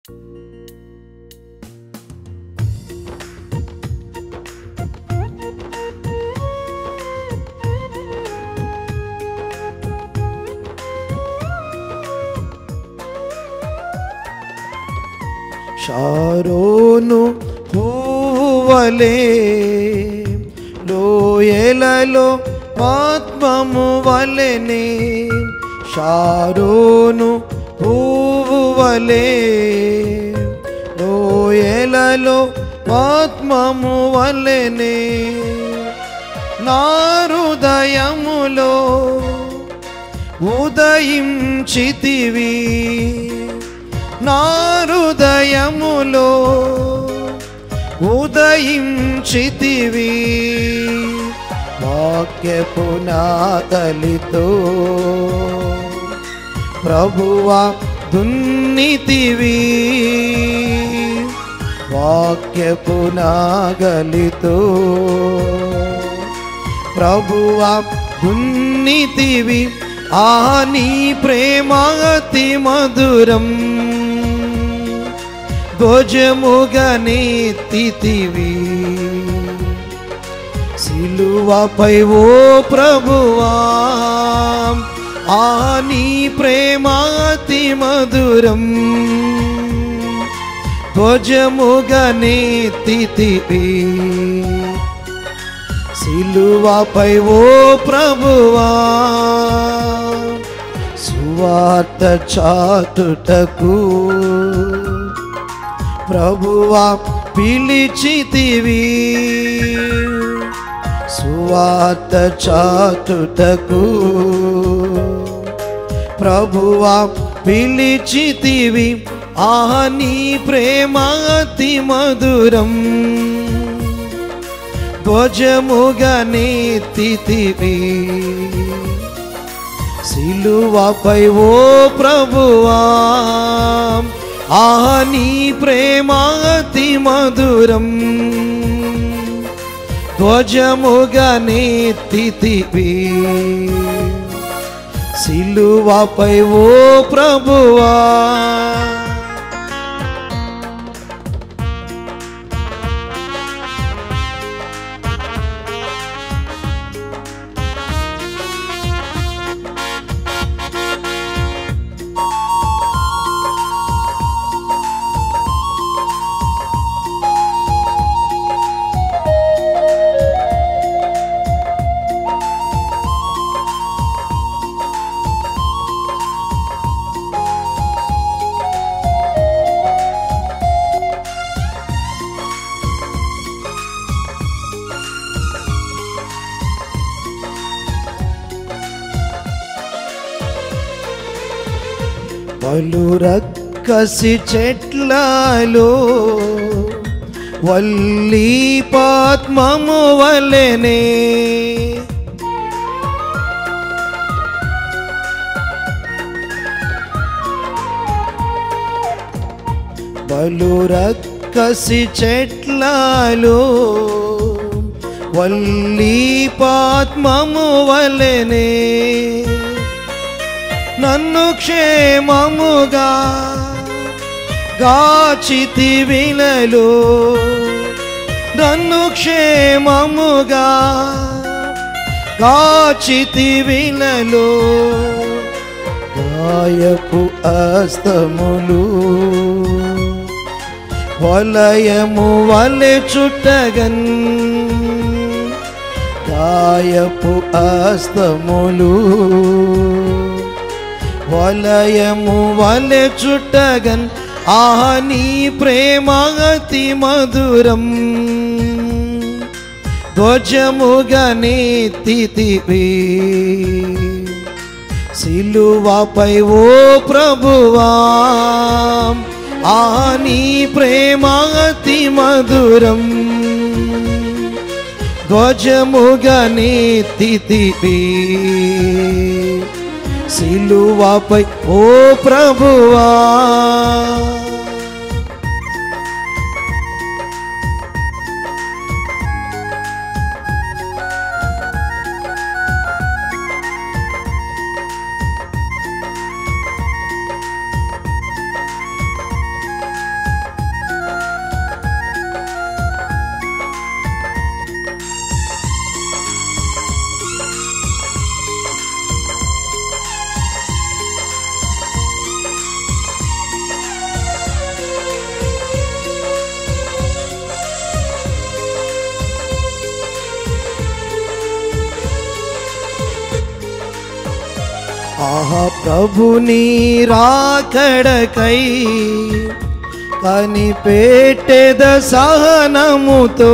Sharon పూవలే లోయలలో ఆత్మము వలెనే Sharon పూవలే లోయలలో ఆత్మము వలెనే నా హృదయములో ఉదయించితివి నా హృదయములో ఉదయించితివి వాక్యపు నాదలితో ప్రభువా దున్నితివి వాక్యపు నాగలితో ప్రభువా దున్నితివి ఆ నీ ప్రేమ అతి మధురం ధ్వజముగనెత్తితివి సిలువపై ఓ ప్రభువా ఆ నీ ప్రేమ అతి మధురం ధ్వజముగనెత్తితివి సిలువపై ఓ ప్రభువా సువార్త చాటుటకు ప్రభువా పిలిచితివి సువార్త చాటుటకు ప్రభువా పిలిచితివి ఆ నీ ప్రేమ అతి మధురం ధ్వజముగనెత్తితివి సిలువపై ఓ ప్రభువా ఆ నీ ప్రేమ అతి మధురం ధ్వజముగనెత్తితివి సిలువపై ఓ ప్రభువా పలు రక్కసి చెట్లలో వల్లి పాత్మము వలెనే పలు రక్కసి చెట్లలో వల్లి పాత్మము వలెనే నన్ను క్షేమముగా గాచితి విలలో నన్ను క్షేమముగా గాచితి విలలో గాయపు అస్తములు వలయము వలె చుట్టగన్ గాయపు అస్తములు వలయము వలె చుట్టగన్ ఆ నీ ప్రేమ అతి మధురం ధ్వజముగనెత్తితివి సిలువపై ఓ ప్రభువా ఆ నీ ప్రేమ అతి మధురం ధ్వజముగనెత్తితివి సిలువపై ఓ ప్రభువా ఆహా ప్రభుని రాకడకై కనిపెట్టెద సహనముతో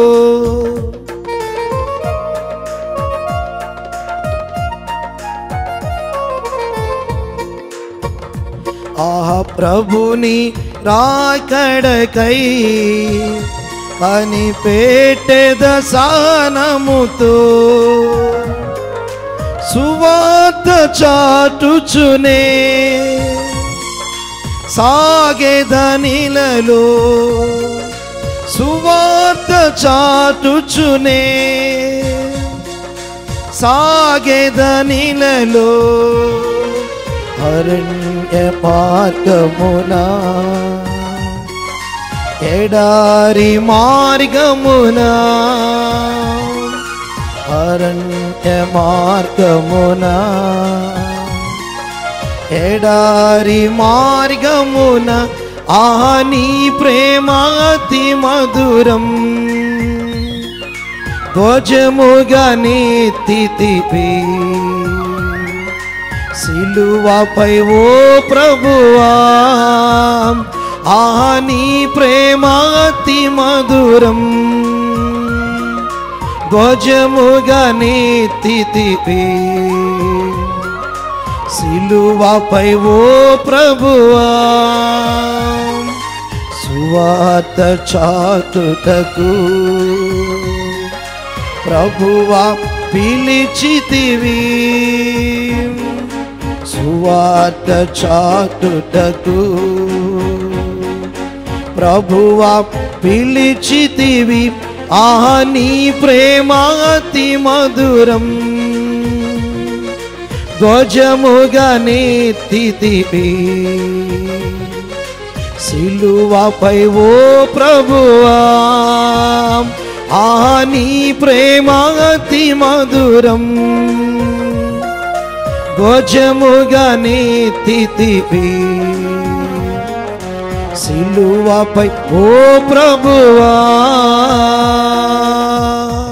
ఆహా ప్రభుని రాకడకై కనిపెట్టెద సహనముతో సువాత చాటుచునే సాగేదనిలలో సువార్త చాటుచునే సాగేదనిలలో అరణ్య మార్గమునా ఎడారి మార్గమునా అరణ్య మార్గమునా ఎడారి మార్గమున ఆ నీ ప్రేమ అతి మధురం ధ్వజముగా నెత్తితిపి సిలువపై ఓ ప్రభువా ఆ నీ ప్రేమ అతి మధురం ధ్వజముగా నెత్తితిపి సిలువపై ఓ ప్రభువా సువాత చాటుటకు ప్రభువా పిలిచితివి సువాత చాటుటకు ప్రభువా పిలిచితివి ఆ నీ ప్రేమ అతి మధురం ధ్వజముగా నెత్తితివి సిలువపై ఓ ప్రభువా ఆ నీ ప్రేమ అతి మధురం ధ్వజముగా నెత్తితివి సిలువపై ఓ ప్రభువా